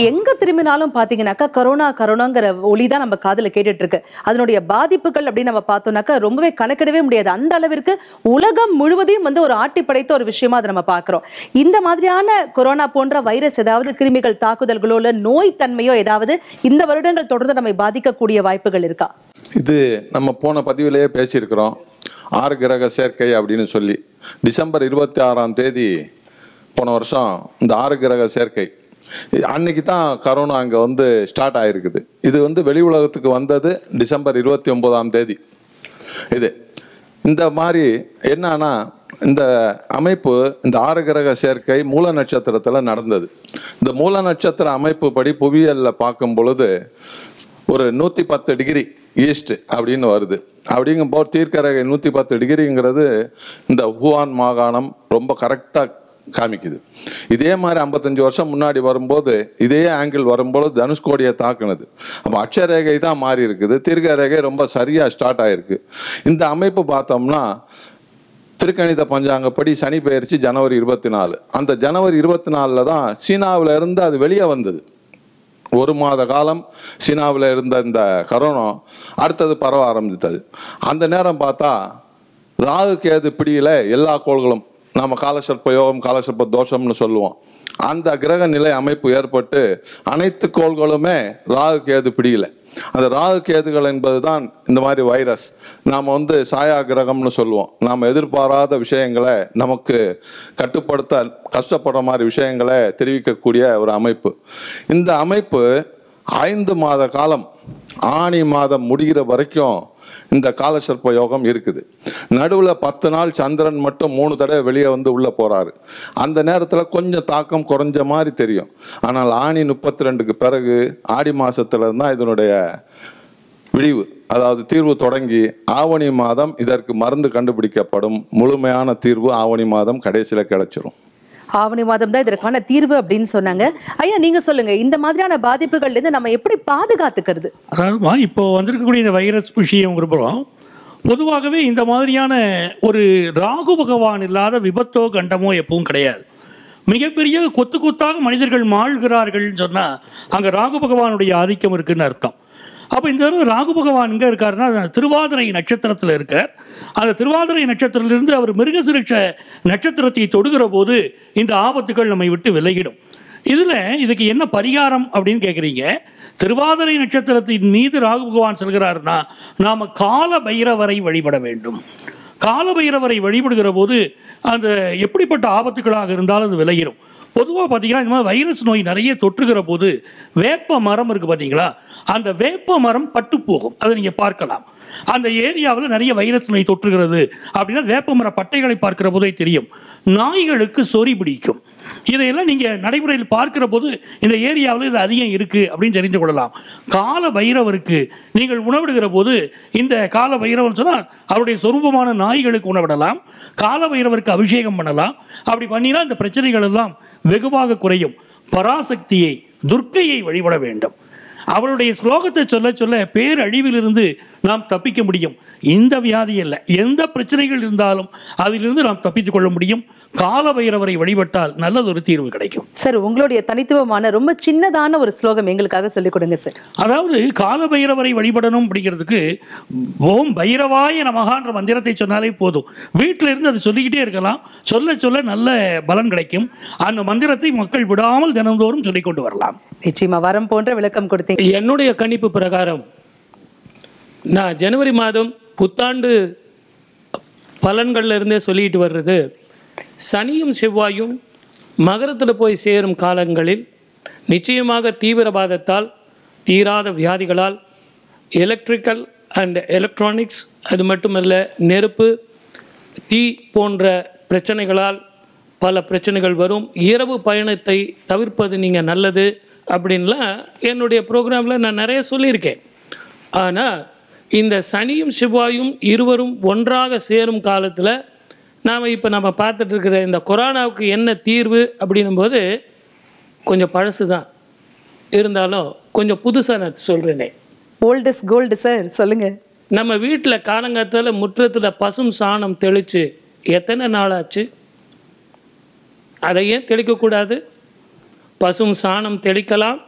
எங்க திரும்பினாலும் பாத்தீங்கன்னாக்கா கரோனா கரோனாங்கிற ஒளி தான் நம்ம காதுல கேட்டுட்டு இருக்கு அதனுடைய பாதிப்புகள் அப்படின்னு நம்ம பார்த்தோம்னாக்கா ரொம்பவே கணக்கிடவே முடியாது அந்த அளவிற்கு உலகம் முழுவதையும் வந்து ஒரு ஆட்டி படைத்த ஒரு விஷயமா அதை நம்ம பார்க்கிறோம் இந்த மாதிரியான கொரோனா போன்ற வைரஸ் ஏதாவது கிருமிகள் தாக்குதல்களோ இல்ல நோய் தன்மையோ ஏதாவது இந்த வருடங்கள் தொடர்ந்து நம்மை பாதிக்கக்கூடிய வாய்ப்புகள் இருக்கா இது நம்ம போன பதிவிலேயே பேசியிருக்கிறோம் ஆறு கிரக சேர்க்கை அப்படின்னு சொல்லி டிசம்பர் இருபத்தி ஆறாம் தேதி போன வருஷம் இந்த ஆறு கிரக சேர்க்கை அன்னைக்கு தான் கரோனா அங்கே வந்து ஸ்டார்ட் ஆயிருக்குது இது வந்து வெளி உலகத்துக்கு வந்தது டிசம்பர் இருபத்தி ஒன்பதாம் தேதி இது இந்த மாதிரி என்னன்னா இந்த அமைப்பு இந்த ஆறு கிரக சேர்க்கை மூல நட்சத்திரத்தில் நடந்தது இந்த மூல நட்சத்திர அமைப்பு படி புவியியலில் பார்க்கும் பொழுது ஒரு நூற்றி பத்து டிகிரி ஈஸ்ட் அப்படின்னு வருது அப்படிங்கும்போது தீர்க்கரகை நூற்றி பத்து டிகிரிங்கிறது இந்த ஹுவான் மாகாணம் ரொம்ப கரெக்டாக காமிக்குது இதே மாதிரி ஐம்பத்தஞ்சு வருஷம் முன்னாடி வரும்போது இதே ஆங்கிள் வரும்போது தனுஷ்கோடியை தாக்குனது அப்போ அட்சரேகை தான் மாறி இருக்குது தீர்க்க ரேகை ரொம்ப சரியாக ஸ்டார்ட் ஆயிருக்கு இந்த அமைப்பு பார்த்தோம்னா திருக்கணித பஞ்சாங்கப்படி சனி பெயர்ச்சி ஜனவரி இருபத்தி நாலு அந்த ஜனவரி இருபத்தி நாலில் தான் சீனாவில் இருந்து அது வெளியே வந்தது ஒரு மாத காலம் சீனாவில் இருந்த இந்த கரோனா அடுத்தது பரவ ஆரம்பித்தது அந்த நேரம் பார்த்தா ராகு கேது பிடியில எல்லா கோள்களும் நாம காலசர்ப்ப யோகம் காலசர்ப்ப தோஷம்னு சொல்லுவோம் அந்த கிரக நிலை அமைப்பு ஏற்பட்டு அனைத்து கோள்களுமே ராகு கேது பிடியில அந்த ராகு கேதுகள் என்பதுதான் இந்த மாதிரி வைரஸ் நாம் வந்து சாயா கிரகம்னு சொல்லுவோம் நாம் எதிர்பாராத விஷயங்களை நமக்கு கட்டுப்படுத்த கஷ்டப்படுற மாதிரி விஷயங்களை தெரிவிக்கக்கூடிய ஒரு அமைப்பு இந்த அமைப்பு ஐந்து மாத காலம் ஆணி மாதம் முடிகிற வரைக்கும் இந்த காலசர்ப்ப யோகம் இருக்குது நடுவில் பத்து நாள் சந்திரன் மட்டும் மூணு தடவை வெளியே வந்து உள்ளே போகிறாரு அந்த நேரத்தில் கொஞ்சம் தாக்கம் குறைஞ்ச மாதிரி தெரியும் ஆனால் ஆணி முப்பத்தி ரெண்டுக்கு பிறகு ஆடி மாசத்துல தான் இதனுடைய விடிவு அதாவது தீர்வு தொடங்கி ஆவணி மாதம் இதற்கு மருந்து கண்டுபிடிக்கப்படும் முழுமையான தீர்வு ஆவணி மாதம் கடைசியில் கிடைச்சிரும் ஆவணி மாதம் தான் இதற்கான தீர்வு அப்படின்னு சொன்னாங்க ஐயா நீங்க சொல்லுங்க இந்த மாதிரியான பாதிப்புகள்ல இருந்து நம்ம எப்படி பாதுகாத்துக்கிறது அதாவதுமா இப்போ வந்திருக்கக்கூடிய இந்த வைரஸ் விஷயங்கிறப்பறம் பொதுவாகவே இந்த மாதிரியான ஒரு ராகு பகவான் இல்லாத விபத்தோ கண்டமோ எப்பவும் கிடையாது மிகப்பெரிய கொத்து கொத்தாக மனிதர்கள் மாழ்கிறார்கள்னு சொன்னால் அங்கே ராகு பகவானுடைய ஆதிக்கம் இருக்குன்னு அர்த்தம் அப்போ இந்த தடவை ராகு பகவான் எங்கே இருக்காருன்னா அந்த திருவாதிரை நட்சத்திரத்தில் இருக்கார் அந்த திருவாதிரை நட்சத்திரத்திலிருந்து அவர் மிருகசிருட்ச நட்சத்திரத்தை தொடுகிற போது இந்த ஆபத்துகள் நம்மை விட்டு விலகிடும் இதில் இதுக்கு என்ன பரிகாரம் அப்படின்னு கேட்குறீங்க திருவாதிரை நட்சத்திரத்தின் மீது ராகு பகவான் செல்கிறாருன்னா நாம் கால பைரவரை வழிபட வேண்டும் கால பைரவரை வழிபடுகிற போது அந்த எப்படிப்பட்ட ஆபத்துகளாக இருந்தாலும் அது விலகிடும் பொதுவாக பார்த்தீங்கன்னா இந்த மாதிரி வைரஸ் நோய் நிறைய தொற்றுகிற போது வேப்ப மரம் இருக்குது பார்த்தீங்களா அந்த வேப்ப மரம் பட்டு போகும் அதை நீங்கள் பார்க்கலாம் அந்த ஏரியாவில் நிறைய வைரஸ் நோய் தொற்றுகிறது அப்படின்னா வேப்ப மர பட்டைகளை பார்க்கிற போதே தெரியும் நாய்களுக்கு சொறி பிடிக்கும் இதையெல்லாம் நீங்கள் நடைமுறையில் பார்க்கிற போது இந்த ஏரியாவில் இது அதிகம் இருக்குது அப்படின்னு தெரிந்து கொள்ளலாம் கால பைரவருக்கு நீங்கள் உணவிடுகிற போது இந்த கால பைரவர் சொன்னால் அவருடைய சொரூபமான நாய்களுக்கு உணவிடலாம் கால பைரவருக்கு அபிஷேகம் பண்ணலாம் அப்படி பண்ணினா இந்த பிரச்சனைகள் எல்லாம் வெகுவாக குறையும் பராசக்தியை துர்க்கையை வழிபட வேண்டும் அவளுடைய ஸ்லோகத்தை சொல்ல சொல்ல பேரழிவிலிருந்து நாம் தப்பிக்க முடியும் இந்த வியாதி அல்ல எந்த பிரச்சனைகள் இருந்தாலும் அதிலிருந்து நாம் தப்பித்துக் கொள்ள முடியும் கால பைரவரை வழிபட்டால் நல்லதொரு தீர்வு கிடைக்கும் சார் உங்களுடைய தனித்துவமான ரொம்ப சின்னதான ஒரு ஸ்லோகம் எங்களுக்காக சொல்லிக் கொடுங்க சார் அதாவது கால பைரவரை வழிபடணும் அப்படிங்கிறதுக்கு ஓம் பைரவாய நமகான்ற மந்திரத்தை சொன்னாலே போதும் வீட்டில் இருந்து அதை சொல்லிக்கிட்டே இருக்கலாம் சொல்ல சொல்ல நல்ல பலன் கிடைக்கும் அந்த மந்திரத்தை மக்கள் விடாமல் தினந்தோறும் சொல்லிக் கொண்டு வரலாம் நிச்சயமா வரம் போன்ற விளக்கம் கொடுத்தீங்க என்னுடைய கணிப்பு பிரகாரம் நான் ஜனவரி மாதம் புத்தாண்டு பலன்கள்ல இருந்தே சொல்லிட்டு வர்றது சனியும் செவ்வாயும் மகரத்தில் போய் சேரும் காலங்களில் நிச்சயமாக தீவிரவாதத்தால் தீராத வியாதிகளால் எலக்ட்ரிக்கல் அண்ட் எலக்ட்ரானிக்ஸ் அது மட்டுமல்ல நெருப்பு தீ போன்ற பிரச்சனைகளால் பல பிரச்சனைகள் வரும் இரவு பயணத்தை தவிர்ப்பது நீங்கள் நல்லது அப்படின்லாம் என்னுடைய ப்ரோக்ராமில் நான் நிறைய சொல்லியிருக்கேன் ஆனால் இந்த சனியும் செவ்வாயும் இருவரும் ஒன்றாக சேரும் காலத்தில் நாம் இப்போ நம்ம பார்த்துட்டு இருக்கிற இந்த கொரோனாவுக்கு என்ன தீர்வு அப்படின்னும்போது கொஞ்சம் பழசு தான் இருந்தாலும் கொஞ்சம் புதுசாக நான் சொல்கிறேனே ஓல்ட் இஸ் கோல்டு சார் சொல்லுங்க நம்ம வீட்டில் காலங்காத்தால் முற்றத்தில் பசும் சாணம் தெளித்து எத்தனை நாள் ஆச்சு அதை ஏன் தெளிக்கக்கூடாது பசும் சாணம் தெளிக்கலாம்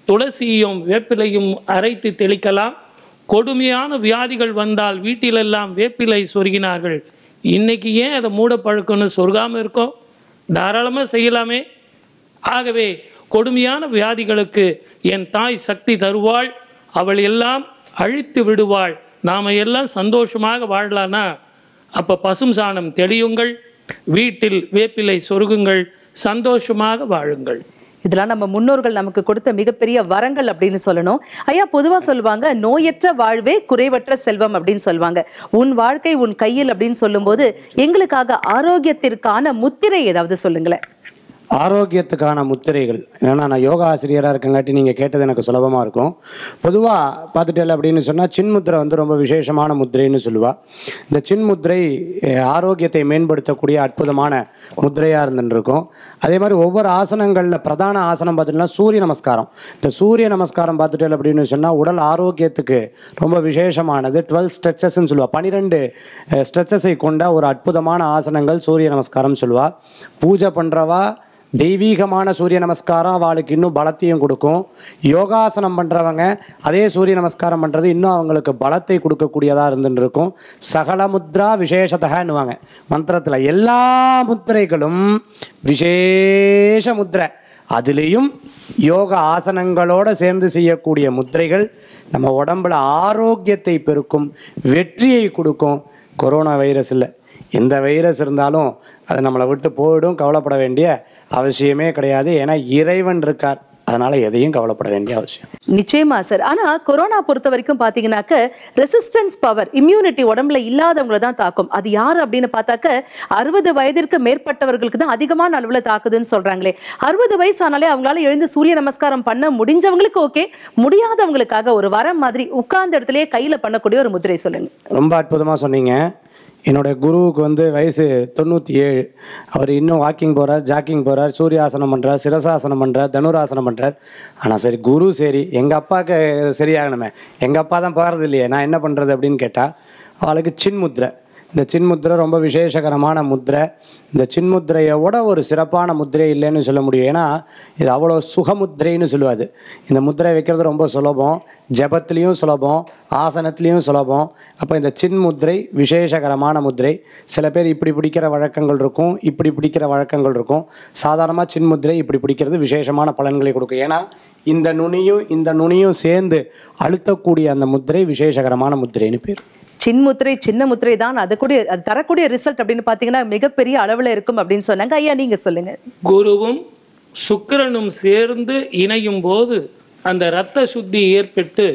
துளசியும் வேப்பிலையும் அரைத்து தெளிக்கலாம் கொடுமையான வியாதிகள் வந்தால் வீட்டிலெல்லாம் வேப்பிலை சொருகினார்கள் இன்னைக்கு ஏன் அதை மூட பழக்கம்னு சொருகாமல் இருக்கோம் தாராளமாக செய்யலாமே ஆகவே கொடுமையான வியாதிகளுக்கு என் தாய் சக்தி தருவாள் அவள் எல்லாம் அழித்து விடுவாள் நாம் எல்லாம் சந்தோஷமாக வாழலானா அப்போ பசும் சாணம் தெளியுங்கள் வீட்டில் வேப்பிலை சொருகுங்கள் சந்தோஷமாக வாழுங்கள் இதெல்லாம் நம்ம முன்னோர்கள் நமக்கு கொடுத்த மிகப்பெரிய வரங்கள் அப்படின்னு சொல்லணும் ஐயா பொதுவா சொல்லுவாங்க நோயற்ற வாழ்வே குறைவற்ற செல்வம் அப்படின்னு சொல்லுவாங்க உன் வாழ்க்கை உன் கையில் அப்படின்னு சொல்லும்போது எங்களுக்காக ஆரோக்கியத்திற்கான முத்திரை ஏதாவது சொல்லுங்களேன் ஆரோக்கியத்துக்கான முத்திரைகள் ஏன்னா நான் யோகா ஆசிரியராக இருக்கங்காட்டி நீங்கள் கேட்டது எனக்கு சுலபமாக இருக்கும் பொதுவாக பார்த்துட்டேன் அப்படின்னு சொன்னால் சின்முத்திரை வந்து ரொம்ப விசேஷமான முத்திரைன்னு சொல்லுவாள் இந்த சின்முத்திரை அஹ், ஆரோக்கியத்தை மேம்படுத்தக்கூடிய அற்புதமான முத்திரையாக இருந்துட்டு இருக்கும் அதே மாதிரி ஒவ்வொரு ஆசனங்களில் பிரதான ஆசனம் பார்த்தீங்கன்னா சூரிய நமஸ்காரம் இந்த சூரிய நமஸ்காரம் பார்த்துட்டேன் அப்படின்னு சொன்னால் உடல் ஆரோக்கியத்துக்கு ரொம்ப விசேஷமானது டுவெல் ஸ்ட்ரெச்சஸ்ன்னு சொல்லுவாள் பன்னிரெண்டு ஸ்ட்ரெச்சஸை கொண்ட ஒரு அற்புதமான ஆசனங்கள் சூரிய நமஸ்காரம் சொல்லுவா பூஜை பண்ணுறவா தெய்வீகமான சூரிய நமஸ்காரம் அவளுக்கு இன்னும் பலத்தையும் கொடுக்கும் யோகாசனம் பண்ணுறவங்க அதே சூரிய நமஸ்காரம் பண்ணுறது இன்னும் அவங்களுக்கு பலத்தை கொடுக்கக்கூடியதாக இருந்துட்டு இருக்கும் சகல முத்ரா விசேஷத்தகன்னுவாங்க மந்திரத்தில் எல்லா முத்திரைகளும் விசேஷ முத்திரை அதுலேயும் யோக ஆசனங்களோட சேர்ந்து செய்யக்கூடிய முத்திரைகள் நம்ம உடம்புல ஆரோக்கியத்தை பெருக்கும் வெற்றியை கொடுக்கும் கொரோனா வைரஸ் இல்லை எந்த வைரஸ் இருந்தாலும் அது நம்மளை விட்டு போயிடும் கவலைப்பட வேண்டிய அவசியமே கிடையாது ஏன்னா இறைவன் இருக்கார் அதனால எதையும் கவலைப்பட வேண்டிய அவசியம் நிச்சயமா சார் ஆனா கொரோனா பொறுத்த வரைக்கும் பாத்தீங்கன்னாக்க ரெசிஸ்டன்ஸ் பவர் இம்யூனிட்டி உடம்புல இல்லாதவங்கள தான் தாக்கும் அது யார் அப்படின்னு பார்த்தாக்க அறுபது வயதிற்கு மேற்பட்டவர்களுக்கு தான் அதிகமான அளவுல தாக்குதுன்னு சொல்றாங்களே அறுபது வயசு ஆனாலே அவங்களால எழுந்து சூரிய நமஸ்காரம் பண்ண முடிஞ்சவங்களுக்கு ஓகே முடியாதவங்களுக்காக ஒரு வரம் மாதிரி உட்கார்ந்த இடத்துலயே கையில பண்ணக்கூடிய ஒரு முதிரை சொல்லுங்க ரொம்ப அற்புதமாக சொன்னீங்க என்னோட குருவுக்கு வந்து வயசு தொண்ணூற்றி ஏழு அவர் இன்னும் வாக்கிங் போகிறார் ஜாக்கிங் போகிறார் சூரியாசனம் பண்ணுறார் சிரசாசனம் பண்ணுறார் தனுராசனம் பண்ணுறார் ஆனால் சரி குரு சரி எங்கள் அப்பாவுக்கு சரியாகணுமே எங்கள் அப்பா தான் போகிறது இல்லையே நான் என்ன பண்ணுறது அப்படின்னு கேட்டால் அவளுக்கு சின்முத்ரை இந்த சின்முத்ரை ரொம்ப விசேஷகரமான முத்திரை இந்த சின்முத்திரையோட ஒரு சிறப்பான முத்திரை இல்லைன்னு சொல்ல முடியும் ஏன்னா இது அவ்வளோ சுகமுத்திரைன்னு சொல்லுவாது இந்த முத்திரை வைக்கிறது ரொம்ப சுலபம் ஜபத்துலேயும் சுலபம் ஆசனத்துலேயும் சுலபம் அப்போ இந்த சின்முத்திரை விசேஷகரமான முத்திரை சில பேர் இப்படி பிடிக்கிற வழக்கங்கள் இருக்கும் இப்படி பிடிக்கிற வழக்கங்கள் இருக்கும் சாதாரணமாக சின்முத்திரை இப்படி பிடிக்கிறது விசேஷமான பலன்களை கொடுக்கும் ஏன்னா இந்த நுனியும் இந்த நுனியும் சேர்ந்து அழுத்தக்கூடிய அந்த முத்திரை விசேஷகரமான முத்திரைன்னு பேர் சின்முத்திரை சின்ன முத்திரை தான் அது கூடிய அது தரக்கூடிய ரிசல்ட் அப்படின்னு பாத்தீங்கன்னா மிகப்பெரிய அளவுல இருக்கும் அப்படின்னு சொன்னாங்க ஐயா நீங்க சொல்லுங்க குருவும் சுக்கிரனும் சேர்ந்து இணையும் போது அந்த இரத்த சுத்தி ஏற்பட்டு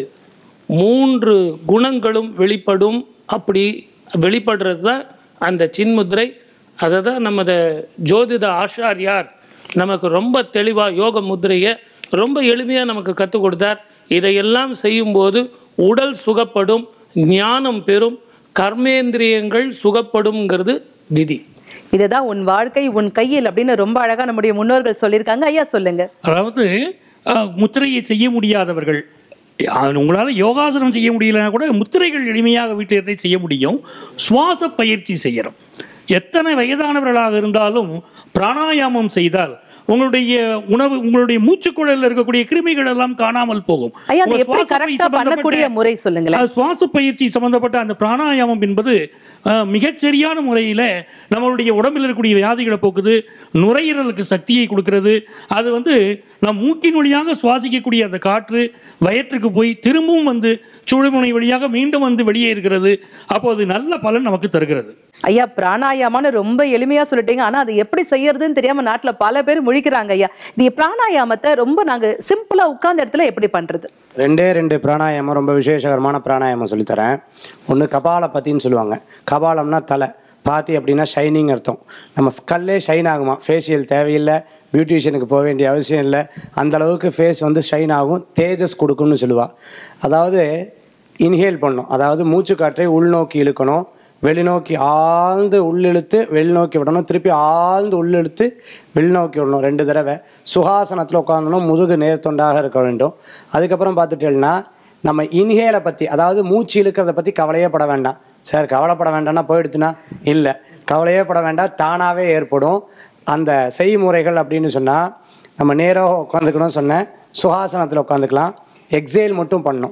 மூன்று குணங்களும் வெளிப்படும் அப்படி வெளிப்படுறது தான் அந்த சின்முத்திரை அதை தான் நமது ஜோதிட ஆச்சாரியார் நமக்கு ரொம்ப தெளிவாக யோக முத்திரையை ரொம்ப எளிமையாக நமக்கு கற்றுக் கொடுத்தார் இதையெல்லாம் செய்யும்போது உடல் சுகப்படும் ஞானம் பெறும் கர்மேந்திரியங்கள் சுகப்படும்ங்கிறது விதி இதுதான் உன் வாழ்க்கை உன் கையில் அப்படின்னு ரொம்ப அழகா நம்முடைய முன்னோர்கள் சொல்லியிருக்காங்க ஐயா சொல்லுங்க அதாவது அஹ், முத்திரையை செய்ய முடியாதவர்கள் அஹ், உங்களால் யோகாசனம் செய்ய முடியலனா கூட முத்திரைகள் எளிமையாக வீட்டிலிருந்தே செய்ய முடியும் சுவாச பயிற்சி செய்யறோம் எத்தனை வயதானவர்களாக இருந்தாலும் பிராணாயாமம் செய்தால் உங்களுடைய உணவு உங்களுடைய மூச்சுக்குழலில் இருக்கக்கூடிய கிருமிகள் எல்லாம் காணாமல் போகும் ஐயா அது உங்க எப்படி சுவாச பயிற்சி கரெக்டா பண்ணக்கூடிய சம்பந்தப்பட்ட- முறை சொல்லுங்களேன் அது சுவாச பயிற்சி சம்பந்தப்பட்ட அந்த பிராணாயாமம் என்பது அஹ், மிகச்சரியான முறையில் நம்மளுடைய உடம்பில் இருக்கக்கூடிய வியாதிகளை போக்குது நுரையீரலுக்கு சக்தியை கொடுக்கிறது அது வந்து நம் மூக்கின் வழியாக சுவாசிக்கக்கூடிய அந்த காற்று வயிற்றுக்கு போய் திரும்பவும் வந்து சுழுமுனை வழியாக மீண்டும் வந்து வெளியே இருக்கிறது அப்போ அது நல்ல பலன் நமக்கு தருகிறது ஐயா பிராணாயாமான்னு ரொம்ப எளிமையா சொல்லிட்டீங்க ஆனா அது எப்படி செய்யறதுன்னு தெரியாம நாட்டுல பல பேர் முழிக்கிறாங்க ஐயா இந்த பிராணாயாமத்தை ரொம்ப நாங்க சிம்பிளா உட்கார்ந்த இடத்துல எப்படி பண்றது ரெண்டே ரெண்டு பிராணாயாமம் ரொம்ப விசேஷகரமான பிராணாயாமம் சொல்லித்தரேன் ஒன்று கபாலபத்தின்னு சொல்லுவாங்க கபாலம்னா தலை பாத்தி அப்படின்னா ஷைனிங் அர்த்தம் நம்ம ஸ்கல்லே ஷைன் ஆகுமா ஃபேஷியல் தேவையில்லை பியூட்டிஷியனுக்கு போக வேண்டிய அவசியம் இல்லை அந்த அளவுக்கு ஃபேஸ் வந்து ஷைன் ஆகும் தேஜஸ் கொடுக்கும்னு சொல்லுவா அதாவது இன்ஹேல் பண்ணும் அதாவது மூச்சு காற்றை உள்நோக்கி இழுக்கணும் வெளிநோக்கி ஆழ்ந்து உள்ளிழுத்து வெளிநோக்கி விடணும் திருப்பி ஆழ்ந்து உள்ளிழுத்து வெளிநோக்கி விடணும் ரெண்டு தடவை சுகாசனத்தில் உட்காந்தணும் முதுகு நேர்த்தொண்டாக இருக்க வேண்டும் அதுக்கப்புறம் பார்த்துட்டேன்னா நம்ம இன்ஹேலை பற்றி அதாவது மூச்சு இழுக்கிறத பற்றி கவலையே பட வேண்டாம் சார் கவலைப்பட வேண்டாம்னா போயிடுத்துனா இல்லை கவலையே பட வேண்டாம் தானாகவே ஏற்படும் அந்த செய்முறைகள் அப்படின்னு சொன்னால் நம்ம நேராக உட்காந்துக்கணும் சொன்னேன் சுகாசனத்தில் உட்காந்துக்கலாம் எக்ஸேல் மட்டும் பண்ணணும்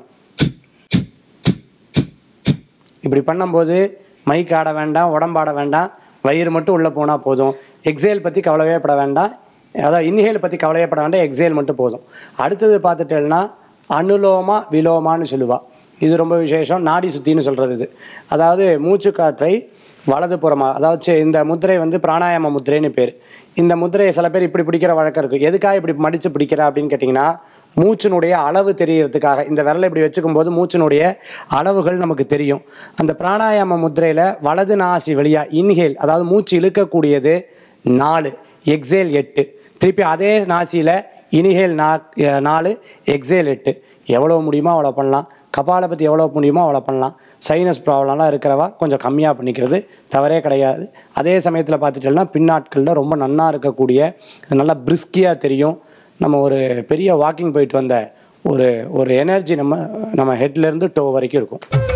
இப்படி பண்ணும்போது மைக் ஆட வேண்டாம் உடம்பாட வேண்டாம் வயிறு மட்டும் உள்ளே போனால் போதும் எக்ஸேல் பற்றி கவலையே பட வேண்டாம் அதாவது இன்ஹேல் பற்றி கவலையே பட வேண்டாம் எக்ஸேல் மட்டும் போதும் அடுத்தது பார்த்துட்டேன்னா அனுலோமா விலோமான்னு சொல்லுவா இது ரொம்ப விசேஷம் நாடி சுத்தின்னு சொல்கிறது இது அதாவது மூச்சு காற்றை வலது புறமாக அதாவது ச்சே, இந்த முத்திரை வந்து பிராணாயாம முத்திரைன்னு பேர் இந்த முத்திரையை சில பேர் இப்படி பிடிக்கிற வழக்கம் இருக்குது எதுக்காக இப்படி மடித்து பிடிக்கிற அப்படின்னு கேட்டிங்கன்னா மூச்சினுடைய அளவு தெரியறதுக்காக இந்த விரலை இப்படி வச்சுக்கும் போது மூச்சினுடைய அளவுகள் நமக்கு தெரியும் அந்த பிராணாயாம முத்திரையில் வலது நாசி வழியாக இன்ஹேல் அதாவது மூச்சு இழுக்கக்கூடியது நாலு எக்ஸேல் எட்டு திருப்பி அதே நாசியில் இனிஹேல் நா நாலு எக்ஸேல் எட்டு எவ்வளோ முடியுமோ அவ்வளோ பண்ணலாம் கபாலை பற்றி எவ்வளோ முடியுமோ அவ்வளோ பண்ணலாம் சைனஸ் ப்ராப்ளம்லாம் இருக்கிறவா கொஞ்சம் கம்மியாக பண்ணிக்கிறது தவறே கிடையாது அதே சமயத்தில் பார்த்துட்டோம்னா பின்னாட்களில் ரொம்ப நன்னா இருக்கக்கூடிய இது நல்லா பிரிஸ்கியாக தெரியும் நம்ம ஒரு பெரிய வாக்கிங் போயிட்டு வந்த ஒரு ஒரு எனர்ஜி நம்ம நம்ம ஹெட்லேருந்து டோ வரைக்கும் இருக்கும்